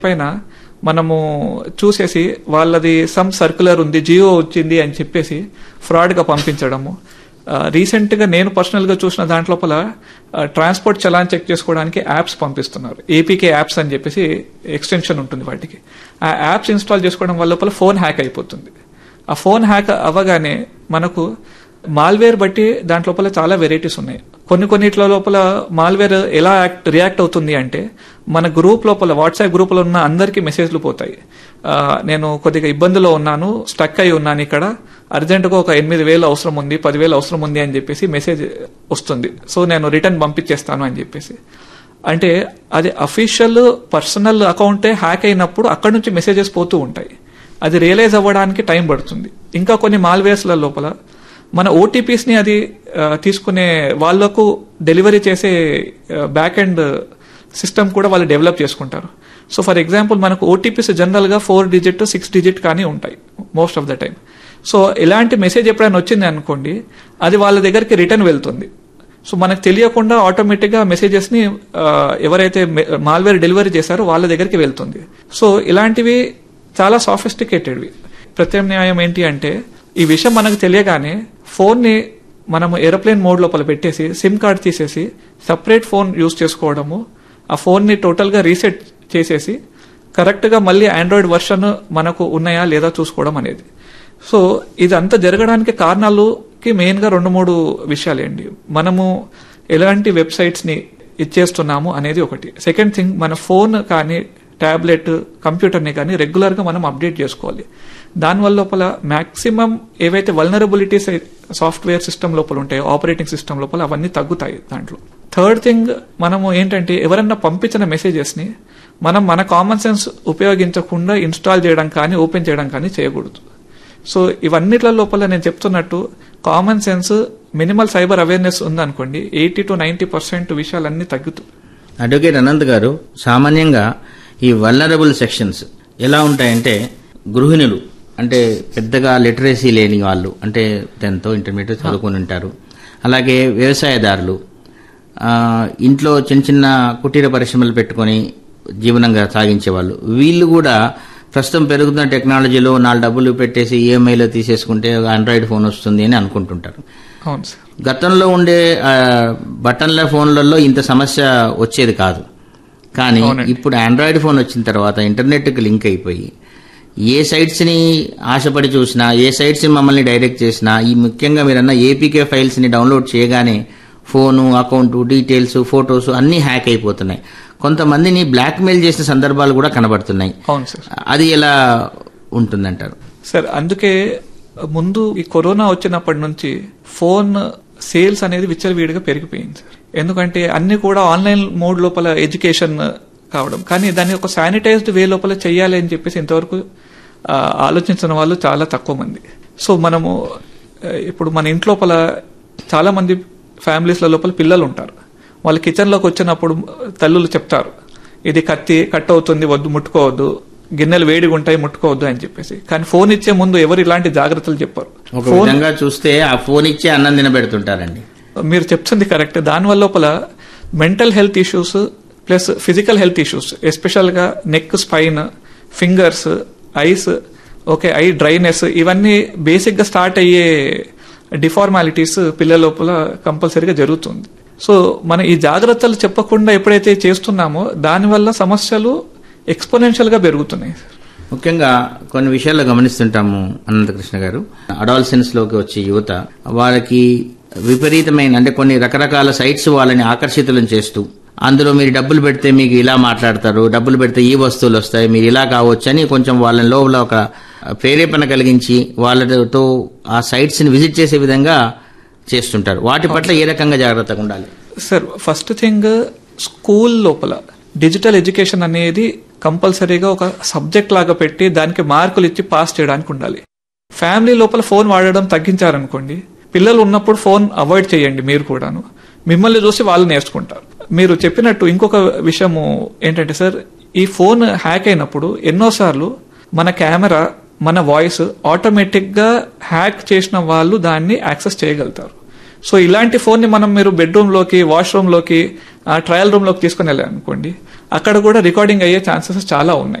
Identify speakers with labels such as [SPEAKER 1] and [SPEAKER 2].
[SPEAKER 1] పైన మనము చూసేసి వాళ్ళది సమ్ సర్క్యులర్ ఉంది జియో వచ్చింది అని చెప్పేసి ఫ్రాడ్ గా పంపించడము రీసెంట్ గా నేను పర్సనల్ గా చూసిన దాంట్లోపల ట్రాన్స్పోర్ట్ చలాన్ చెక్ చేసుకోవడానికి యాప్స్ పంపిస్తున్నారు ఏపీకే యాప్స్ అని చెప్పేసి ఎక్స్టెన్షన్ ఉంటుంది వాటికి ఆ యాప్స్ ఇన్స్టాల్ చేసుకోవడం వల్ల లోపల ఫోన్ హ్యాక్ అయిపోతుంది ఆ ఫోన్ హ్యాక్ అవ్వగానే మనకు మాల్వేర్ బట్టి దాంట్ లోపల చాలా వెరైటీస్ ఉన్నాయి కొన్ని కొన్నిట్ల లోపల మాల్వేర్ ఎలా యాక్ట్ రియాక్ట్ అవుతుంది అంటే మన గ్రూప్ లోపల వాట్సాప్ గ్రూప్ లో ఉన్న అందరికీ మెసేజ్లు పోతాయి ఆ, నేను కొద్దిగా ఇబ్బందిలో ఉన్నాను స్టక్ అయి ఉన్నాను ఇక్కడ అర్జెంటుగా ఒక ఎనిమిది వేలు అవసరం ఉంది పదివేలు అవసరం ఉంది అని చెప్పేసి మెసేజ్ వస్తుంది సో నేను రిటర్న్ పంపించేస్తాను అని చెప్పేసి అంటే అది అఫీషియల్ పర్సనల్ అకౌంటే హ్యాక్ అయినప్పుడు అక్కడ నుంచి మెసేజెస్ పోతూ ఉంటాయి అది రియలైజ్ అవ్వడానికి టైం పడుతుంది ఇంకా కొన్ని మాల్వేర్స్ల లోపల మన ఓటీపీస్ ని అది ఆ, తీసుకునే వాళ్లకు డెలివరీ చేసే బ్యాక్ ఎండ్ సిస్టమ్ కూడా వాళ్ళు డెవలప్ చేసుకుంటారు సో ఫర్ ఎగ్జాంపుల్ మనకు ఓటీపీస్ జనరల్ గా ఫోర్ డిజిట్ సిక్స్ డిజిట్ కానీ ఉంటాయి most of the time so ఇలాంటి మెసేజ్ ఎప్పుడైనా వచ్చింది అనుకోండి అది వాళ్ళ దగ్గరికి రిటర్న్ వెళ్తుంది సో మనకు తెలియకుండా ఆటోమేటిక్ గా మెసేజెస్ ని ఆ, ఎవరైతే మాల్వేర్ డెలివరీ చేశారో వాళ్ళ దగ్గరికి వెళ్తుంది సో ఇలాంటివి చాలా సాఫిస్టికేటెడ్వి ప్రత్యామ్నాయం ఏంటి అంటే ఈ విషయం మనకు తెలియగానే ఫోన్ ని మనము ఏరోప్లేన్ మోడ్ లోపల పెట్టేసి సిమ్ కార్డ్ తీసేసి సపరేట్ ఫోన్ యూజ్ చేసుకోవడము ఆ ఫోన్ ని టోటల్ గా రీసెట్ చేసేసి కరెక్ట్ గా మళ్ళీ ఆండ్రాయిడ్ వర్షన్ మనకు ఉన్నాయా లేదా చూసుకోవడం అనేది సో ఇదంతా జరగడానికి కారణాలుకి మెయిన్ గా రెండు మూడు విషయాలేండి మనము ఎలాంటి వెబ్సైట్స్ ని ఇచ్చేస్తున్నాము అనేది ఒకటి సెకండ్ థింగ్ మన ఫోన్ కానీ టాబ్లెట్ కంప్యూటర్ని కానీ రెగ్యులర్ గా మనం అప్డేట్ చేసుకోవాలి దానివల్ల లోపల మాక్సిమం ఏవైతే వల్నరబిలిటీస్ సాఫ్ట్వేర్ సిస్టమ్ లోపల ఉంటాయో ఆపరేటింగ్ సిస్టమ్ లోపల అవన్నీ తగ్గుతాయి దాంట్లో థర్డ్ థింగ్ మనము ఏంటంటే ఎవరన్నా పంపించిన మెసేజెస్ ని మనం మన కామన్ సెన్స్ ఉపయోగించకుండా ఇన్స్టాల్ చేయడం కానీ ఓపెన్ చేయడం కానీ చేయకూడదు సో ఇవన్నిట్ల లోపల నేను చెప్తున్నట్టు common sense minimal cyber awareness ఉందనుకోండి ఎయిటీ టు నైన్టీ పర్సెంట్ విషయాలన్నీ తగ్గుతాయి
[SPEAKER 2] అడ్వకేట్ అనంత్ గారు సామాన్యంగా ఈ వల్నరబుల్ సెక్షన్స్ ఎలా ఉంటాయంటే గృహిణులు అంటే పెద్దగా లిటరసీ లేని వాళ్ళు అంటే టెన్త్ ఇంటర్మీడియట్ చదువుకొని ఉంటారు అలాగే వ్యవసాయదారులు ఆ, ఇంట్లో చిన్న చిన్న కుటీర పరిశ్రమలు పెట్టుకొని జీవనంగా సాగించే వాళ్ళు వీళ్ళు కూడా ప్రస్తుతం పెరుగుతున్న టెక్నాలజీలో నాలుగు డబ్బులు పెట్టేసి ఈఎంఐలో తీసేసుకుంటే ఆండ్రాయిడ్ ఫోన్ వస్తుంది అని అనుకుంటుంటారు
[SPEAKER 1] అవును సార్
[SPEAKER 2] గతంలో ఉండే ఆ, బటన్ల ఫోన్లలో ఇంత సమస్య వచ్చేది కాదు కానీ
[SPEAKER 1] అవునండి.
[SPEAKER 2] ఇప్పుడు ఆండ్రాయిడ్ ఫోన్ వచ్చిన తర్వాత ఇంటర్నెట్కి లింక్ అయిపోయి ఏ సైట్స్ ని ఆశపడి చూసినా ఏ సైట్స్ ని మమ్మల్ని డైరెక్ట్ చేసినా ఈ ముఖ్యంగా మీరన్న ఏపీకే ఫైల్స్ ని డౌన్లోడ్ చేయగానే ఫోను అకౌంట్ డీటెయిల్స్ ఫొటోస్ అన్ని హ్యాక్ అయిపోతున్నాయి కొంతమందిని బ్లాక్మెయిల్ చేసిన సందర్భాలు కూడా కనబడుతున్నాయి
[SPEAKER 1] అవును సార్
[SPEAKER 2] అది ఎలా ఉంటుందంటారు
[SPEAKER 1] సార్ అందుకే ముందు ఈ కరోనా వచ్చినప్పటి నుంచి ఫోన్ సేల్స్ అనేది విచ్చలవిడిగా పెరిగిపోయింది సార్ ఎందుకంటే అన్ని కూడా ఆన్లైన్ మోడ్ లోపల ఎడ్యుకేషన్ కావడం కానీ దాన్ని ఒక శానిటైజ్డ్ వే లోపల చేయాలి అని చెప్పేసి ఇంతవరకు ఆ, ఆలోచించిన వాళ్ళు చాలా తక్కువ మంది సో మనము ఆ, ఇప్పుడు మన ఇంట్లోపల చాలా మంది ఫ్యామిలీస్ల లోపల పిల్లలు ఉంటారు వాళ్ళు కిచెన్లోకి వచ్చినప్పుడు తల్లులు చెప్తారు ఇది కత్తి కట్ అవుతుంది వద్దు ముట్టుకోవద్దు గిన్నెలు వేడిగా ఉంటాయి ముట్టుకోవద్దు అని చెప్పేసి కానీ ఫోన్ ఇచ్చే ముందు ఎవరు ఇలాంటి జాగ్రత్తలు చెప్పారు
[SPEAKER 2] ఒక విధంగా చూస్తే ఆ ఫోన్ ఇచ్చి అన్నం తినబెడుతుంటారండి
[SPEAKER 1] మీరు చెప్తుంది కరెక్ట్ దానివల్ల లోపల mental health issues plus physical health issues especially గా neck spine fingers eyes okay eye dryness ఇవన్నీ బేసిక్ గా స్టార్ట్ అయ్యే డిఫార్మాలిటీస్ పిల్లల లోపల కంపల్సరీగా జరుగుతుంది సో మన ఈ జాగ్రత్తలు చెప్పకుండా ఎప్పుడైతే చేస్తున్నామో దానివల్ల సమస్యలు ఎక్స్పోనెన్షియల్ గా పెరుగుతున్నాయి
[SPEAKER 2] ముఖ్యంగా కొన్ని విషయాల్లో గమనిస్తుంటాము అనంతకృష్ణ గారు అడాల్సెన్స్ లోకి వచ్చే యువత వాళ్ళకి విపరీతమైన అంటే కొన్ని రకరకాల సైట్స్ వాళ్ళని ఆకర్షితులను చేస్తూ అందులో మీరు డబ్బులు పెడితే మీకు ఇలా మాట్లాడతారు డబ్బులు పెడితే ఈ వస్తువులు వస్తాయి మీరు ఇలా కావచ్చు అని కొంచెం వాళ్ళని లోపల ఒక ప్రేరేపణ కలిగించి వాళ్ళతో ఆ సైట్స్ ని విజిట్ చేసే విధంగా చేస్తుంటారు వాటి పట్ల ఏ రకంగా జాగ్రత్తగా ఉండాలి
[SPEAKER 1] సార్ ఫస్ట్ థింగ్ స్కూల్ లోపల డిజిటల్ ఎడ్యుకేషన్ అనేది కంపల్సరీగా ఒక సబ్జెక్ట్ లాగా పెట్టి దానికి మార్కులు ఇచ్చి పాస్ చేయడానికి ఉండాలి ఫ్యామిలీ లోపల ఫోన్ వాడడం తగ్గించారనుకోండి పిల్లలు ఉన్నప్పుడు ఫోన్ అవాయిడ్ చేయండి మీరు కూడాను మిమ్మల్ని చూసి వాళ్ళు నేర్చుకుంటారు మీరు చెప్పినట్టు ఇంకొక విషయము ఏంటంటే సార్ ఈ ఫోన్ హ్యాక్ అయినప్పుడు ఎన్నోసార్లు మన కెమెరా మన వాయిస్ ఆటోమేటిక్ గా హ్యాక్ చేసిన వాళ్ళు దాన్ని యాక్సెస్ చేయగలుగుతారు సో ఇలాంటి ఫోన్ ని మనం మీరు బెడ్రూమ్ లోకి వాష్రూమ్ లోకి ట్రయల్ రూమ్ లోకి తీసుకుని వెళ్ళారనుకోండి అక్కడ కూడా రికార్డింగ్ అయ్యే ఛాన్సెస్ చాలా ఉన్నాయి